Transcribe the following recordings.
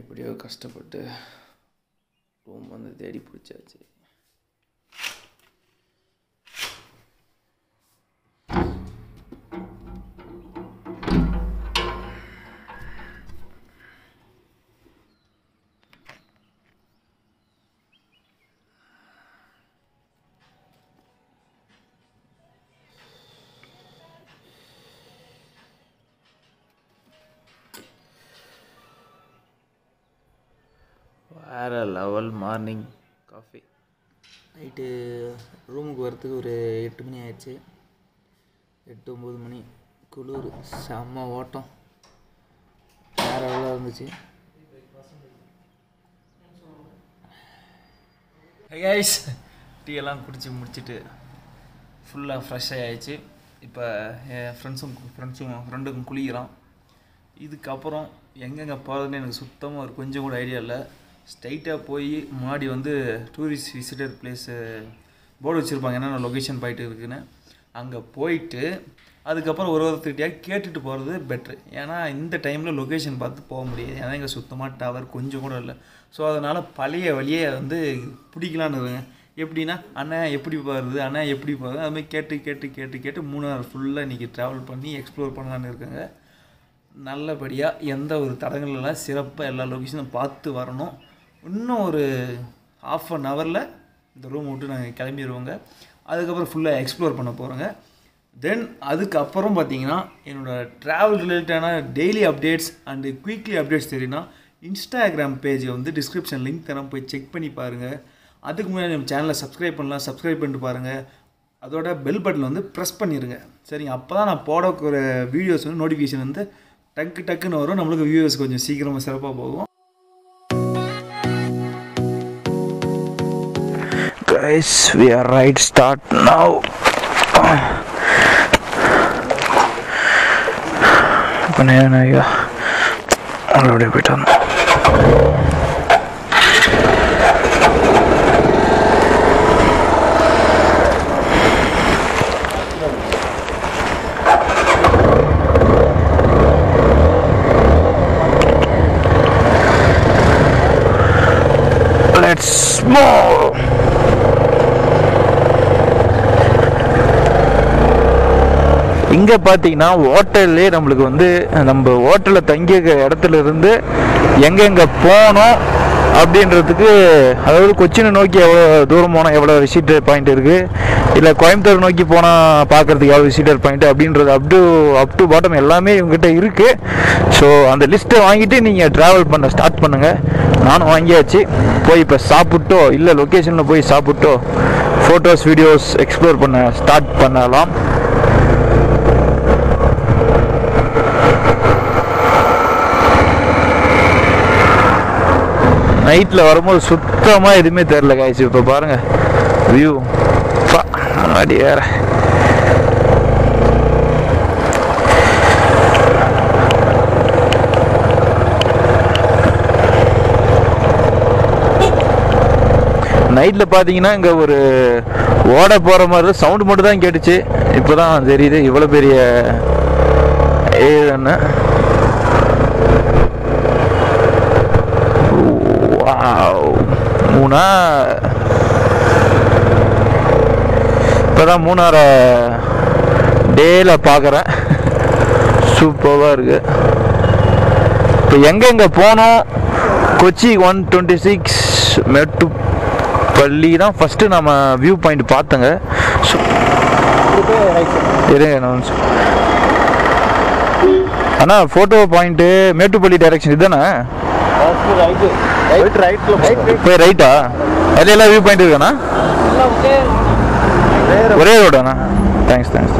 எப்படியோ கஷ்டப்பட்டு ரூம் வந்து தேடி பிடிச்சாச்சு வேறு லெவல் மார்னிங் காஃபி நைட்டு ரூமுக்கு வரத்துக்கு ஒரு எட்டு மணி ஆயிடுச்சு எட்டு ஒம்பது மணி குளிர் செம்ம ஓட்டம் வேறு எவ்வளோ இருந்துச்சு கைஸ் டீ எல்லாம் குடிச்சு முடிச்சுட்டு ஃபுல்லாக ஃப்ரெஷ் ஆகிடுச்சு இப்போ என் ஃப்ரெண்ட்ஸும் ஃப்ரெண்ட்ஸும் ஃப்ரெண்டுக்கும் குளிக்கிறான் இதுக்கப்புறம் எங்கெங்கே போகிறதுன்னு எனக்கு சுத்தமாக ஒரு கொஞ்சம் கூட ஐடியா இல்லை ஸ்ட்ரைட்டாக போய் முன்னாடி வந்து டூரிஸ்ட் விசிட்டர் பிளேஸு போர்டு வச்சுருப்பாங்க என்னென்ன லொக்கேஷன் போயிட்டு இருக்குன்னு அங்கே போயிட்டு அதுக்கப்புறம் ஒரு ஒருத்தர்கிட்டயா கேட்டுட்டு போகிறது பெட்ரு ஏன்னா இந்த டைமில் லொக்கேஷன் பார்த்து போக முடியாது ஏன்னா இங்கே சுத்தமாக டவர் கொஞ்சம் கூட இல்லை ஸோ அதனால் பழைய வழியை வந்து பிடிக்கலான்னு இருக்கேன் எப்படின்னா அண்ணா எப்படி போகிறது அண்ணா எப்படி போகிறது அது மாதிரி கேட்டு கேட்டு கேட்டு கேட்டு மூணாறு ஃபுல்லாக இன்றைக்கி ட்ராவல் பண்ணி எக்ஸ்ப்ளோர் பண்ணலான்னு இருக்கேங்க நல்லபடியாக எந்த ஒரு தடங்கள் எல்லாம் சிறப்பாக எல்லா லொக்கேஷனும் பார்த்து வரணும் இன்னும் ஒரு ஆஃப் அன் ஹவரில் இந்த ரூம் விட்டு நாங்கள் கிளம்பிடுவோங்க அதுக்கப்புறம் ஃபுல்லாக எக்ஸ்ப்ளோர் பண்ண போகிறோங்க தென் அதுக்கப்புறம் பார்த்தீங்கன்னா என்னோடய ட்ராவல் ரிலேட்டடான daily updates and quickly updates தெரியும்னா இன்ஸ்டாகிராம் பேஜை வந்து டிஸ்கிரிப்ஷன் லிங்க் தரேன் போய் செக் பண்ணி பாருங்கள் அதுக்கு முன்னாடி நம்ம சேனலை சப்ஸ்கிரைப் பண்ணலாம் சப்ஸ்கிரைப் பண்ணிட்டு பாருங்கள் அதோட பெல் பட்டன் வந்து ப்ரெஸ் பண்ணிடுங்க சரிங்க அப்போ தான் நான் போடக்கூடிய வீடியோஸ் வந்து நோட்டிஃபிகேஷன் வந்து டக்கு டக்குன்னு வரும் நம்மளுக்கு வியூவர்ஸ் கொஞ்சம் சீக்கிரமாக சிறப்பாக போகும் guys we are right start now இப்போ நேரம் ஐயா அப்படியே போயிட்டு வந்தோம் Let's move. இங்கே பார்த்தீங்கன்னா ஹோட்டல்லே நம்மளுக்கு வந்து நம்ம ஹோட்டலில் தங்கிய இடத்துல இருந்து எங்கெங்கே போனோம் அப்படின்றதுக்கு அதாவது கொச்சினை நோக்கி எவ்வளோ தூரம் போனால் எவ்வளோ விசிட்டர் பாயிண்ட் இருக்குது இல்லை கோயம்புத்தூர் நோக்கி போனால் பார்க்குறதுக்கு எவ்வளோ விசிட்டர் பாயிண்ட் அப்படின்றது up to up to bottom எல்லாமே இவங்ககிட்ட இருக்குது ஸோ அந்த லிஸ்ட்டை வாங்கிட்டு நீங்கள் ட்ராவல் பண்ண ஸ்டார்ட் பண்ணுங்கள் நானும் வாங்கியாச்சு போய் இப்போ சாப்பிட்டோ இல்லை லொக்கேஷனில் போய் சாப்பிட்டோ ஃபோட்டோஸ் வீடியோஸ் எக்ஸ்ப்ளோர் பண்ண ஸ்டார்ட் பண்ணலாம் நைட்டில் வரும்போது சுத்தமாக எதுவுமே தெரில காய்ச்சி இப்போ பாருங்கள் வியூ முன்னாடி வேற நைட்டில் பார்த்தீங்கன்னா இங்கே ஒரு ஓட போகிற மாதிரி சவுண்டு மட்டும் தான் கேட்டுச்சு இப்போ தான் தெரியுது இவ்வளோ பெரிய ஏன்னு வாவ் மூணார் இப்போதான் மூணாரை டேல பார்க்குறேன் சூப்பராக இருக்கு இப்போ எங்கெங்கே போனோம் Kochi one twenty six Mettupalli தான் ஃபஸ்ட்டு நம்ம வியூ பாயிண்ட் பார்த்தோங்க சு- இருங்க நான் ஒரு நிமிஷம். அண்ணா ஃபோட்டோ பாயிண்ட்டு மேட்டுப்பள்ளி டைரக்ஷன் இதுதானே போய் ரைட்டா அதில் எல்லாம் வியூ பாயிண்ட் இருக்காண்ணா ஒரே ரோடாண்ணா தேங்க்ஸ் தேங்க்ஸ்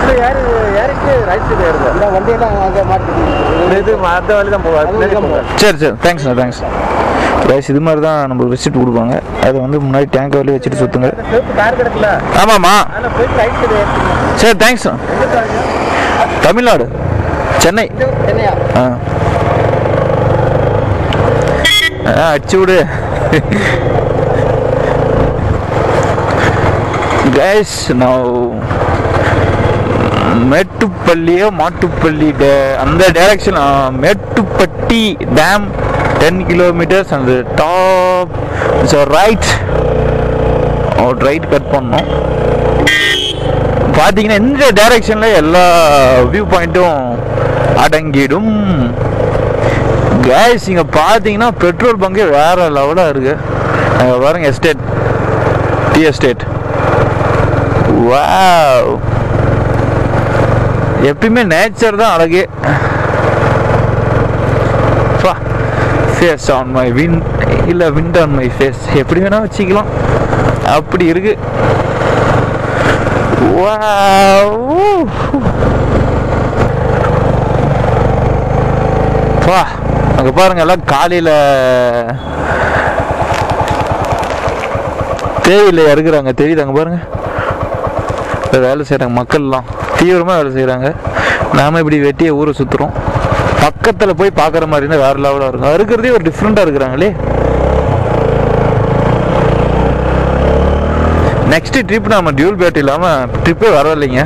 சரி சரி தேங்க்ஸ்ண்ணா தேங்க்ஸ் ரைஸ் இது மாதிரி தான் நம்ம ரிசிப்ட் கொடுப்பாங்க அதை வந்து முன்னாடி டேங்க் வரலையே வச்சுட்டு சுற்றுங்க ஆமாம்மா சரி தேங்க்ஸ்ண்ணா தமிழ்நாடு சென்னை ஆ ஆ அடிச்சு விடு கைஸ் நான் மேட்டுப்பள்ளியோ மாட்டுப்பள்ளி டே அந்த direction Mettupatti dam ten kilometers அந்த டாப் ஸோ ரைட் ஒரு ரைட் கட் பண்ணோம் பார்த்தீங்கன்னா இந்த டைரக்ஷனில் எல்லா வியூ பாயிண்ட்டும் அடங்கிடும் கேஸ் இங்கே பார்த்தீங்கன்னா பெட்ரோல் பங்கே வேற லெவலாக இருக்கு அங்கே பாருங்க எஸ்டேட் டி எஸ்டேட் வாவ் எப்பயுமே நேச்சர் தான் அழகே ஃபேஸ் ஆன் மை வின் இல்லை விண்ட் ஆன் மை ஃபேஸ் எப்படி வேணா வச்சுக்கலாம் அப்படி இருக்கு Wow. வா அங்க பாருங்க எல்லாம் காலையில தேயிலை இறக்குறாங்க தெரியுது அங்க பாருங்க இப்ப வேலை செய்றாங்க மக்கள்லாம் தீவிரமா வேலை செய்றாங்க நாம இப்படி வெட்டிய ஊரை சுத்துறோம் பக்கத்துல போய் பார்க்குற மாதிரி இருந்தா வேற லெவலா இருக்கும் அறுக்கிறதே ஒரு டிஃப்ரெண்டா இருக்கிறாங்களே நெக்ஸ்ட் ட்ரிப் நாம டியூல் பேட் இல்லாம ட்ரிப்பே வரவில்லைங்க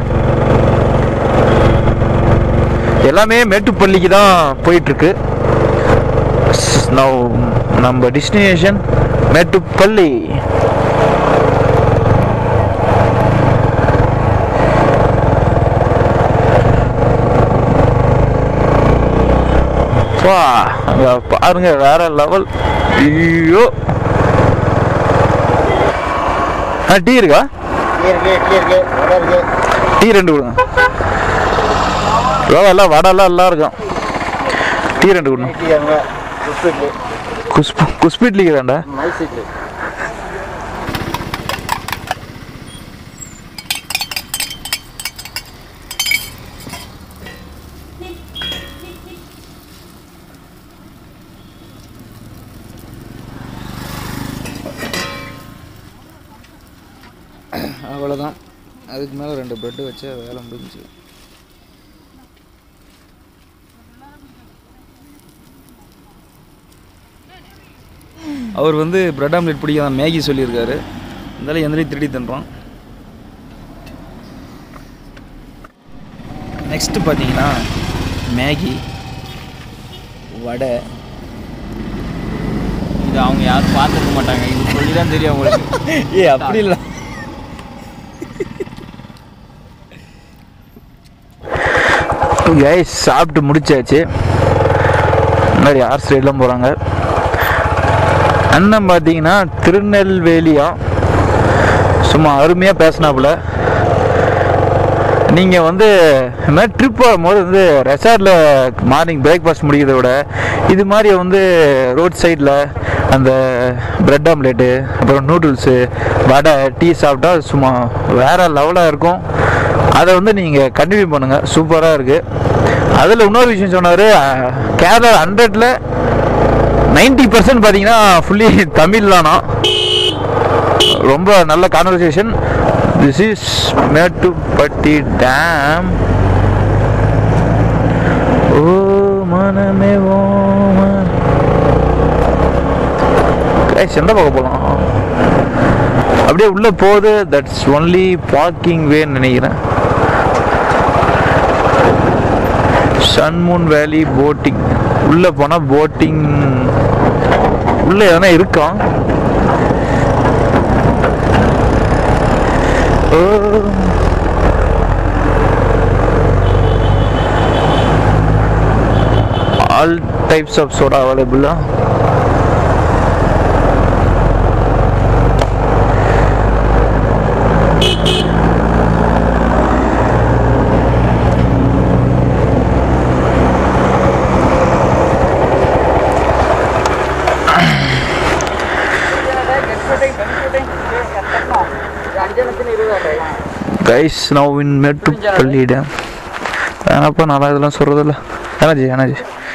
எல்லாமே மேட்டுப்பள்ளிக்கு தான் போயிட்டு இருக்கு நவ் நம்ம டெஸ்டினேஷன் மேட்டுப்பள்ளி வா அங்க பாருங்க வேற லெவல் ஐயோ ஆ டீ இருக்கா டீ இருக்கு டீ இருக்கு வடை இருக்கு டீ ரெண்டு கொடுங்க ரவா எல்லாம் வடைலாம் எல்லாம் இருக்கும் டீ ரெண்டு கொடுங்க டீ அங்க உப்பு இட்லி குஸ்பு குஸ்பு இட்லிக்கு தாண்டா மைஸ் இட்லி அவ்வளோதான் அதுக்கு மேலே ரெண்டு ப்ரெட்டு வச்சு வேலை முடிஞ்சுச்சு அவர் வந்து பிரெட் ஆம்லெட் பிடிக்காத மேகி சொல்லியிருக்காரு இருந்தாலும் எந்தலையும் திருடி தின்றோம் நெக்ஸ்ட்டு பார்த்தீங்கன்னா மேகி வடை இது அவங்க யாரும் பார்த்துக்க மாட்டாங்க இது சொல்லி தான் தெரியும் அவங்களுக்கு ஏ அப்படி இல்லை கைஸ் சாப்பிட்டு முடிச்சாச்சு முன்னாடி ஆர் சைட்லாம் போகிறாங்க அண்ணன் பார்த்தீங்கன்னா திருநெல்வேலியா சும்மா அருமையாக பேசினாப்புல நீங்கள் வந்து இந்த மாதிரி ட்ரிப் போகும்போது வந்து ரெசார்ட்டில் மார்னிங் பிரேக்ஃபாஸ்ட் முடிக்கிறத விட இது மாதிரி வந்து ரோட் சைடில் அந்த பிரெட் ஆம்லேட்டு அப்புறம் நூடுல்ஸு வடை டீ சாப்பிட்டா சும்மா வேறு லெவலாக இருக்கும் அதை வந்து நீங்கள் கண்டினியூ பண்ணுங்கள் சூப்பராக இருக்குது அதில் இன்னொரு விஷயம் சொன்னார் கேரளா ஹண்ட்ரடில் நைன்டி பர்சன்ட் பார்த்தீங்கன்னா ஃபுல்லி தமிழ் தானா ரொம்ப நல்ல conversation this is Mettupatti dam ஓ மனமே ஓ கைஸ் எந்த பக்கம் போகலாம் அப்படியே உள்ள போகுது தட்ஸ் ஒன்லி பார்க்கிங் வேன்னு நினைக்கிறேன் சன்மூன் வேலி போட்டிங் உள்ள போனா போட்டிங் உள்ள எதனா இருக்கா ஓ. ஆல் டைப்ஸ் ஆஃப் சோடா அவைலபிளா guys now in Mettupalli dam வேணாப்பா நல்லா இதெல்லாம் சொல்கிறதில்ல energy energy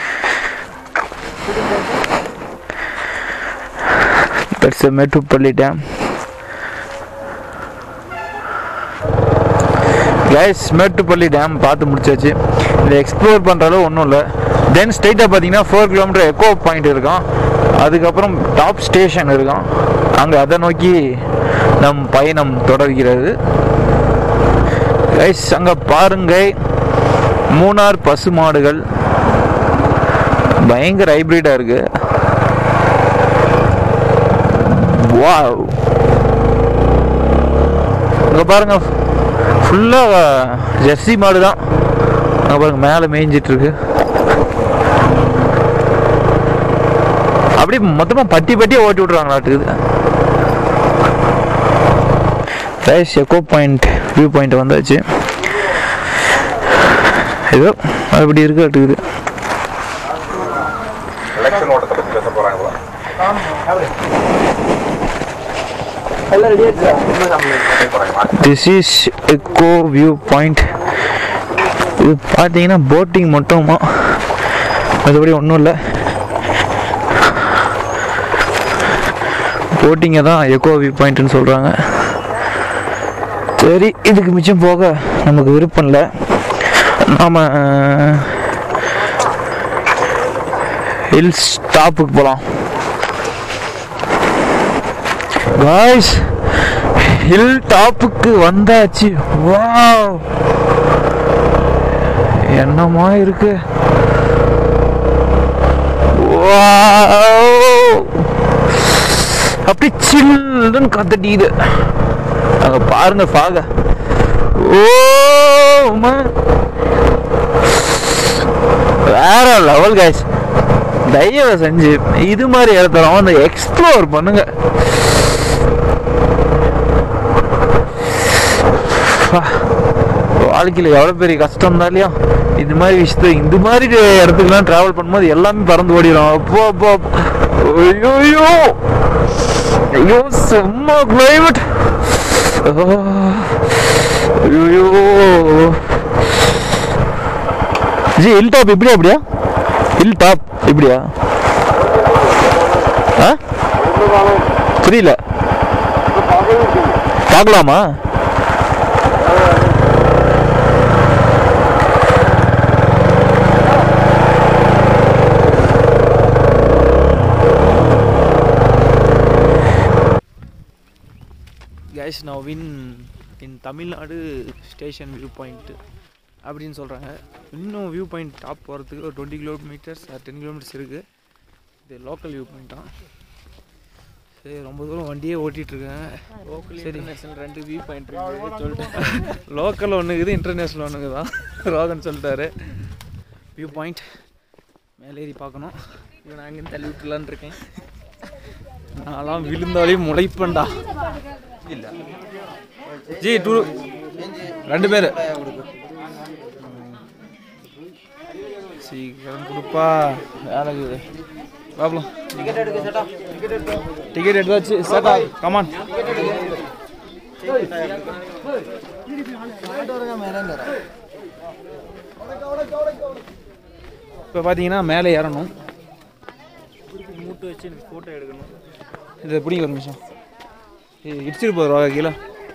that's Mettupalli dam guys Mettupalli dam பார்த்து முடிச்சாச்சு இதை எக்ஸ்ப்ளோர் பண்ணுற அளவு ஒன்றும் இல்லை தென் ஸ்ட்ரைட்டாக பார்த்தீங்கன்னா ஃபோர் கிலோமீட்டர் எக்கோ பாயிண்ட் இருக்கும் அதுக்கப்புறம் டாப் ஸ்டேஷன் இருக்கும் அங்கே அதை நோக்கி நம் பயணம் தொடர்கிறது கைஸ் அங்கே பாருங்க மூணார் பசு மாடுகள் பயங்கர ஹைப்ரிடாக இருக்கு வாவ் இங்கே பாருங்க ஃபுல்லாக ஜெர்சி மாடு தான் அங்கே பாருங்க மேலே மேய்ஞ்சிட்டு இருக்கு அப்படியே மொத்தமாக பட்டி பட்டியாக ஓட்டி விட்ருவாங்களாட்டுக்குது ரைஸ் எக்கோ பாயிண்ட் வியூ பாயிண்ட் வந்தாச்சு ஏதோ அப்படி இருக்காட்டுக்குது எலெக்ஷன் ஓட்டத்தை பத்தி பேச போறாங்களா this is echo view point இது பார்த்தீங்கன்னா போட்டிங் மட்டுமா மற்றபடி ஒன்றும் இல்லை போட்டிங்கை தான் எக்கோ வியூ பாயிண்ட்னு சொல்கிறாங்க சரி இதுக்கு மிச்சம் போக நமக்கு விருப்பம் இல்லை நாம் ஹில்ஸ் டாப்புக்கு போகலாம் காய்ஸ் ஹில் டாப்புக்கு வந்தாச்சு வாவ் என்னமா இருக்கு வாவ் அப்படி சில்லுன்னு காத்தடிக்குது அங்க பாருங்க பாக ஓ man. வேற லெவல் கைஸ் தயவு செஞ்சு இது மாதிரி இடத்துல வந்து எக்ஸ்ப்ளோர் பண்ணுங்க அப்பா, வாழ்க்கையில் எவ்வளோ பெரிய கஷ்டம் இருந்தாலையும் இது மாதிரி விஷயத்த இந்த மாதிரி இடத்துக்குலாம் ட்ராவல் பண்ணும்போது எல்லாமே பறந்து ஓடிடும் அப்போ அப்போ அப்போ. ஐயோ ஐயோ ஐயோ செம்ம கிளைமேட் ஐயோ ஜி ஹில் டாப் இப்படியா அப்படியா ஹில் டாப் இப்படியா ஆ புரியல பார்க்கலாமா கேஸ் நான் win in Tamil Nadu station view point அப்படின்னு சொல்கிறாங்க இன்னும் வியூ பாயிண்ட் டாப் போகிறதுக்கு ஒரு டுவெண்ட்டி கிலோமீட்டர்ஸ் டென் கிலோமீட்டர்ஸ் இருக்குது இது லோக்கல் வியூ பாயிண்ட் தான் சரி ரொம்ப தூரம் வண்டியே ஓட்டிகிட்ருக்கேன் லோக்கல் சரி. இன்டர்நேஷனல் ரெண்டு வியூ பாயிண்ட் இருக்கு சொல்லிட்டேன் லோக்கல் ஒன்றுக்குது இன்டர்நேஷ்னல் ஒன்றுக்கு தான் ரோகன் சொல்லிட்டாரு வியூ பாயிண்ட் மேலே ஏறி பார்க்கணும் இவன் நான் அங்கேருந்து தள்ளி விட்டுலான்னு இருக்கேன் நான்லாம் விழுந்தாலே முளைப்பேன்டா இல்லை ஜி டூ ரெண்டு பேர் சீக்கிரம் கொடுப்பா வேலை இருக்குது பாப்பலாம் டிக்கெட் எடுத்தாச்சு சேட்டா கமான் இப்போ பார்த்தீங்கன்னா மேலே ஏறணும் மூட்டு வச்சு எனக்கு ஃபோட்டோ எடுக்கணும் இதை பிடிங்க ஒரு நிமிஷம் ஏய், இடிச்சிட்டு போகிறோம் கீழே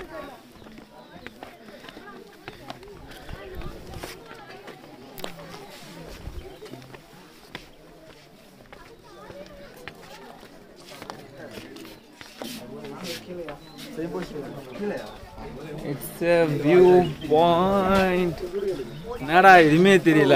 இட்ஸ் a வியூ பாயிண்ட் என்னடா எதுவுமே தெரியல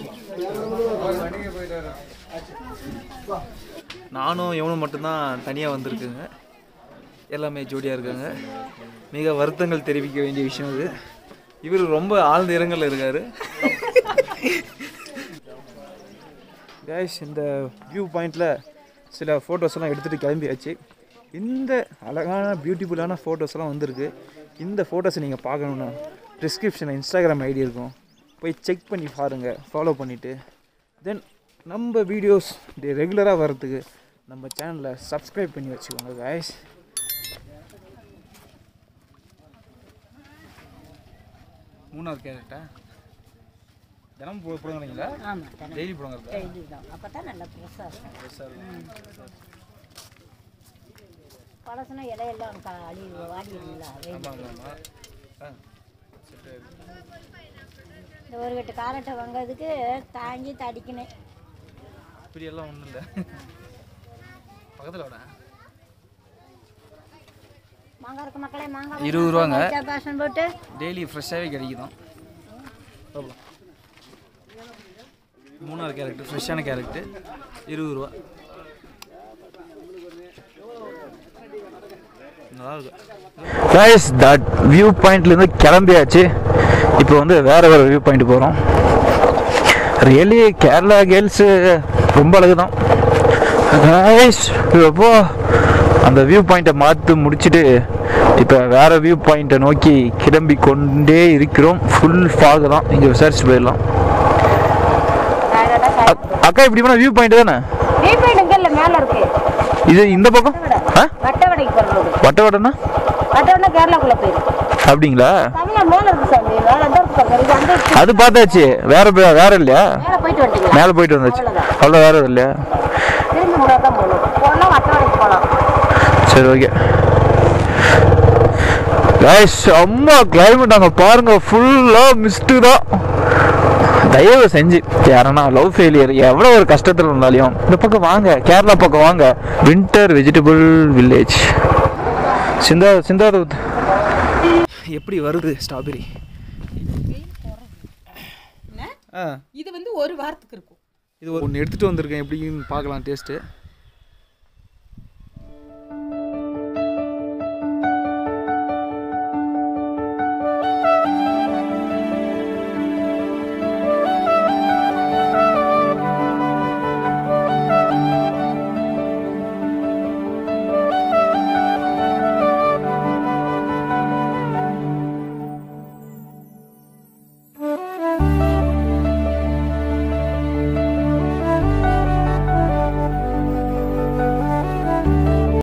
நானும் இவனும் மட்டும்தான் தனியாக வந்திருக்குங்க எல்லாமே ஜோடியாக இருக்காங்க மிக வருத்தங்கள் தெரிவிக்க வேண்டிய விஷயம் இது இவர் ரொம்ப ஆழ்ந்த இரங்கல்ல இருக்காரு கேஷ் இந்த வியூ பாயிண்டில் சில ஃபோட்டோஸ் எல்லாம் எடுத்துகிட்டு கிளம்பியாச்சு இந்த அழகான பியூட்டிஃபுல்லான ஃபோட்டோஸ் எல்லாம் வந்திருக்கு இந்த ஃபோட்டோஸை நீங்கள் பார்க்கணுன்னா டிஸ்கிரிப்ஷனில் இன்ஸ்டாகிராம் ஐடி இருக்கும் போய் செக் பண்ணி பாருங்கள் ஃபாலோ பண்ணிவிட்டு தென் நம்ம வீடியோஸ் ரெகுலராக வர்றதுக்கு நம்ம சேனலை சப்ஸ்கிரைப் பண்ணி வச்சுக்கோங்க guys மூணாவது கேரட்டா தினமும் போ போடுங்களா ஆமாம் டெய்லி போடுங்க டெய்லி தான் அப்போ தான் நல்லா ஃப்ரெஷ்ஷாக இருக்கும் பழசுனா இலையெல்லாம் க- அழி வாடிடுங்களா ஆமாம் ஆமாம் ஆமாம் ஆ சரி இந்த ஒரு கட்டு காரட்டை வாங்கிறதுக்கு தாங்கி தடிக்கணும் இப்படியெல்லாம் ஒன்றும் இல்லை பக்கத்தில் விட மாங்காய் இருக்கு மக்களே மாங்காய் இருபது ரூபாங்க. பேஷன் போட்டு டெய்லி ஃப்ரெஷ்ஷாகவே கிடைக்குதான் பார்ப்போம் மூணாவது கேரட்டு ஃப்ரெஷ்ஷான கேரட்டு இருபது ரூபா நல்லா இருக்கு கைஸ் தட் வியூ பாயிண்ட்லேருந்து கிளம்பியாச்சு இப்போ வந்து வேற வேற வியூ பாயிண்ட் போகிறோம் ரியலி கேரளா கேர்ள்ஸு ரொம்ப அழகு தான் கைஸ் இப்போ அந்த வியூ பாயிண்ட்டை மாற்றி முடிச்சுட்டு இப்போ வேற வியூ பாயிண்ட்டை நோக்கி கிளம்பி கொண்டே இருக்கிறோம் ஃபுல் ஃபாக் தான் இங்கே விசாரிச்சு போயிடலாம் அக்- அக்கா இப்படி போனால் வியூ பாயிண்ட் தானே வீப்பேடுங்க இல்லை மேலே இருக்கு இது இந்த பக்கம் ஆ வட்டவடைக்கு போகிறது வட்ட வட்டனா வட்டவடை கேரளாக்குள்ளே போயிருக்கு அப்படிங்களா தமிழ் மேலே இருக்கு சாமி மேலே தான் இருக்கு சாமி இது அந்த அது பார்த்தாச்சு வேற பே- வேற இல்லையா மேலே போயிட்டு வந்துட்டீங்களா மேலே போயிட்டு வந்தாச்சு அவ்வளோ வேற எதுவும் இல்லையா திரும்பி முன்னாடி தான் போகணும் போனால் வட்டவடைக்கு போகலாம் சரி ஓகே கைஸ் அம்மா கிளைமேட் அங்கே பாருங்க ஃபுல்லாக மிஸ்ட்டு தான் தயவு செஞ்சு யாரனா லவ் ஃபெயிலியர் எவ்வளோ ஒரு கஷ்டத்தில் இருந்தாலையும் இந்த பக்கம் வாங்க கேரளா பக்கம் வாங்க வின்டர் வெஜிடபிள் வில்லேஜ் சிந்தா சிந்தாரூத் எப்படி வருது ஸ்ட்ராபெரி ஆ இது வந்து ஒரு வாரத்துக்கு இருக்கும் இது ஒன்று எடுத்துகிட்டு வந்திருக்கேன் எப்படின்னு பார்க்கலாம் டேஸ்ட்டு